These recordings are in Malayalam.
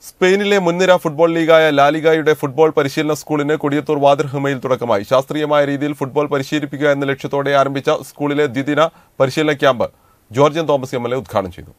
സ്പെയിനിലെ മുൻനിര ഫുട്ബോൾ ലീഗായ ലാലിഗയുടെ ഫുട്ബോൾ പരിശീലന സ്കൂളിന് കൊടിയത്തൂർ വാതിർഹമയിൽ തുടക്കമായി ശാസ്ത്രീയമായ രീതിയിൽ ഫുട്ബോൾ പരിശീലിപ്പിക്കുക എന്ന ലക്ഷ്യത്തോടെ ആരംഭിച്ച സ്കൂളിലെ ദ്വിദിന പരിശീലന camp George Thomas M L A ഉദ്ഘാടനം ചെയ്തു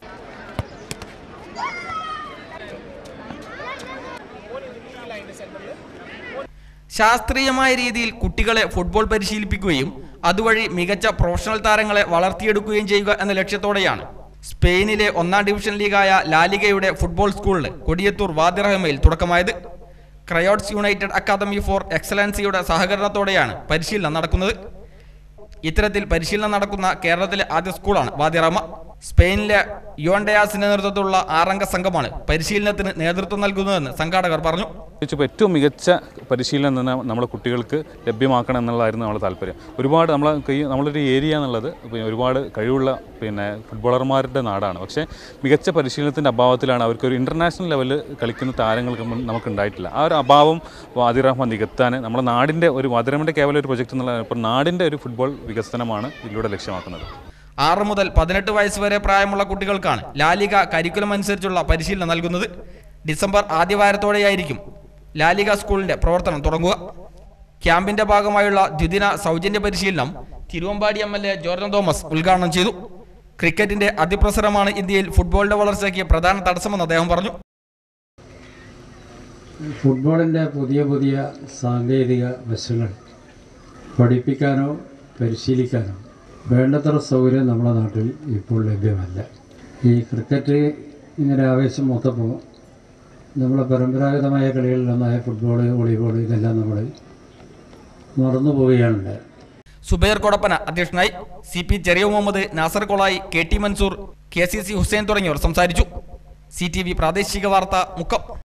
ശാസ്ത്രീയമായ രീതിയിൽ കുട്ടികളെ ഫുട്ബോൾ പരിശീലിപ്പിക്കുകയും അതുവഴി മികച്ച പ്രൊഫഷണൽ താരങ്ങളെ വളർത്തിയെടുക്കുകയും ചെയ്യുക എന്ന ലക്ഷ്യത്തോടെയാണ് സ്പെയിനിലെ ഒന്നാം ഡിവിഷൻ ലീഗായ ലാലിഗയുടെ ഫുട്ബോൾ സ്കൂളിന് കൊടിയത്തൂർ വാദിറഹമയിൽ തുടക്കമായത് ക്രയോട്സ് യുണൈറ്റഡ് അക്കാദമി ഫോർ എക്സലൻസിയുടെ സഹകരണത്തോടെയാണ് പരിശീലനം നടക്കുന്നത് ഇത്തരത്തിൽ പരിശീലനം നടക്കുന്ന കേരളത്തിലെ ആദ്യ സ്കൂളാണ് വാദിറഹമ സ്പെയിനിലെ യുവൻഡയാസിന്റെ നേതൃത്വത്തിലുള്ള ആറംഗ സംഘമാണ് പരിശീലനത്തിന് നേതൃത്വം നൽകുന്നതെന്ന് സംഘാടകർ പറഞ്ഞു ഇപ്പോൾ ഏറ്റവും മികച്ച പരിശീലനം തന്നെ നമ്മുടെ കുട്ടികൾക്ക് ലഭ്യമാക്കണം എന്നുള്ളതായിരുന്നു നമ്മുടെ താല്പര്യം ഒരുപാട് നമ്മളെ ഈ നമ്മളൊരു ഏരിയ എന്നുള്ളത് പിന്നെ ഒരുപാട് കഴിവുള്ള പിന്നെ ഫുട്ബോളർമാരുടെ നാടാണ് പക്ഷേ മികച്ച പരിശീലനത്തിൻ്റെ അഭാവത്തിലാണ് അവർക്കൊരു ഇൻ്റർനാഷണൽ ലെവലിൽ കളിക്കുന്ന താരങ്ങൾക്ക് നമുക്ക് ഉണ്ടായിട്ടില്ല ആ ഒരു അഭാവം വാദിറഹ്മാൻ നികത്താൻ നമ്മുടെ നാടിൻ്റെ ഒരു വാദിറഹ്മാൻ്റെ കേവലം ഒരു പ്രൊജക്റ്റ് എന്നുള്ള ഇപ്പോൾ നാടിൻ്റെ ഒരു ഫുട്ബോൾ വികസനമാണ് ഇതിലൂടെ ലക്ഷ്യമാക്കുന്നത് ആറ് മുതൽ പതിനെട്ട് വയസ്സ് വരെ പ്രായമുള്ള കുട്ടികൾക്കാണ് ലാലിക കരിക്കുലം അനുസരിച്ചുള്ള പരിശീലനം നൽകുന്നത് ഡിസംബർ ആദ്യവാരത്തോടെയായിരിക്കും ലാലിക സ്കൂളിന്റെ പ്രവർത്തനം തുടങ്ങുക ക്യാമ്പിന്റെ ഭാഗമായുള്ള ദ്വിദിന സൗജന്യ പരിശീലനം Thiruvambady M L A George Thomas ഉദ്ഘാടനം ചെയ്തു ക്രിക്കറ്റിന്റെ അതിപ്രസരമാണ് ഇന്ത്യയിൽ ഫുട്ബോളിന്റെ വളർച്ചയ്ക്ക് പ്രധാന തടസ്സമെന്ന് അദ്ദേഹം പറഞ്ഞു ഫുട്ബോളിൻ്റെ പുതിയ പുതിയ സാങ്കേതിക വശങ്ങൾ പഠിപ്പിക്കാനോ പരിശീലിക്കാനോ വേണ്ടത്ര സൗകര്യം നമ്മുടെ നാട്ടിൽ ഇപ്പോൾ ലഭ്യമല്ല ഈ ക്രിക്കറ്റ് ഇങ്ങനെ ആവേശം മൊത്തപ്പോൾ നമ്മളെ പരമ്പരാഗതമായ കളികളിലൊന്നായ ഫുട്ബോൾ വോളിബോൾ ഇതെല്ലാം നമ്മൾ മറന്നു പോവുകയാണുണ്ടായത് സുബൈർ കൊടപ്പന അധ്യക്ഷനായി C P Cheriya Muhammad Nasar Kolayi K T Mansoor K C C Hussain തുടങ്ങിയവർ സംസാരിച്ചു സി ടി വി പ്രാദേശിക വാർത്ത മുക്കം